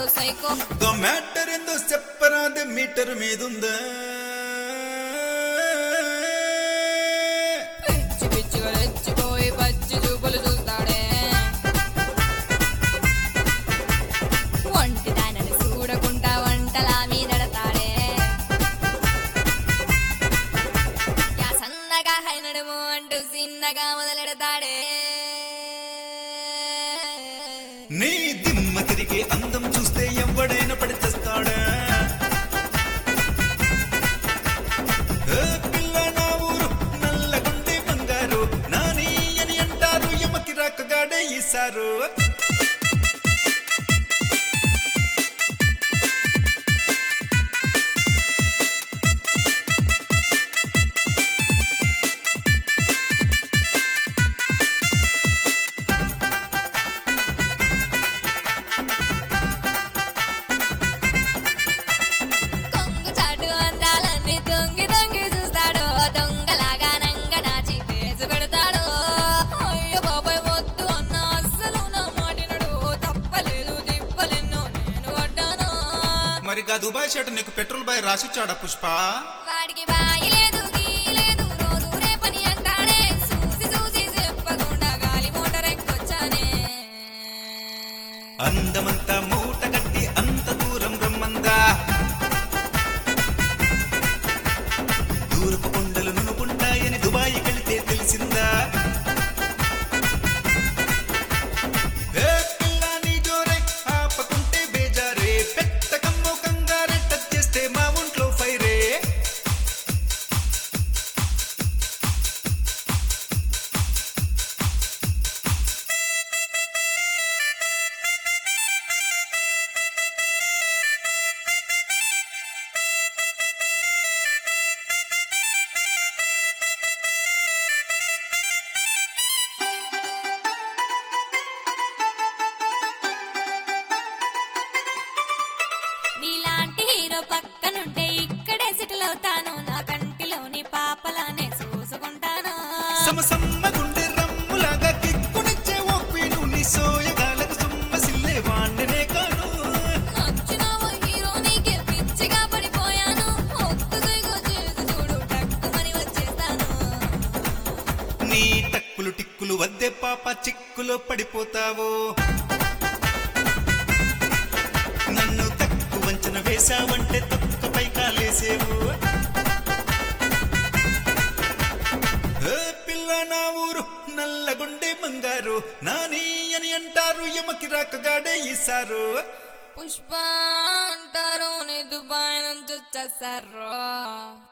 ఉంటాడు సైకో దో మ్యాటర్ ఏందో చెప్పరాదే మీటర్ మీదుందా పిచ్చి పిచ్చిగా రెచ్చిపోయి పచ్చి చూపులు చూస్తాడే ఒంటి దానని చూడకుండా వంటలా మీదడతాడే యా సన్నగా హైనడుము అంటూ చిన్నగా మొదలెడతాడే నీ దిమ్మ తిరిగే అందం చూస్తే ఎవడైనా పడి చేస్తాడా ఏ పిల్ల నా ఊరు నల్లగుండే బంగారు నాని అని అంటారు ఎమకి రాకగాడే ఈసారు కొంగు చాటు అందాలన్నీ తొంగి తొంగి చూస్తాడు దొంగలాగా నంగ నాచి వేసు పెడతాడు అయ్యో బాబాయ్ వద్దు అన్న అస్సలు నా మాటినడు తప్పలేదు తిప్పలెన్నో నేను పడ్డాను మరి గా దుబాయ్ షర్ట్ నీకు పెట్రోల్ బాయ్ రాసిచ్చాడా పుష్ప వాడికి బాయి లేదు గీ లేదు రోజు రేపని అంటాడే చూసి చూసి చెప్పకుండా గాలి మోటార్ ఎక్కొచ్చానే అందమంతా మూట కట్టి అంత దూరం రమ్మందా దూరపు కొండలు నునుకుంటాయని దుబాయ్ వెళితే తెలిసిందా ఏ పిల్ల నీ జోరే ఆపకుంటే బేజారే పెట్టకమ్మో కంగారే టచ్ చేస్తే మా ఒంట్లో ఫైరే నీలాంటి హీరో పక్కనుంటే ఇక్కడే సెటిల్ అవుతాను నా కంటిలోని పాపలానే చూసుకుంటాను సమసమ్మ గుండె రమ్ములాగా కిక్కునిచ్చే ఓ పీను నీ సోయగాలకు సుమ్మ సిల్లే వాణ్ణినే కాను నచ్చిన ఓ హీరోనికి పిచ్చిగా పడిపోయాను ఒక్కసారిగా చేసి చూడు టక్కుమని వచ్చేస్తాను నీ టక్కులు టిక్కులు వద్దే పాప చిక్కులో పడిపోతావో నన్ను తక్కువ వంచన వేశావంటే తొక్కపై కాలేసేవు ఏ పిల్ల నా ఊరు నల్లగుండే మంగారు నాని అని అంటారు ఎమకి రాకగాడే ఈసారు పుష్ప అంటారు నీ దుబాయ్ నుంచి వచ్చేసారు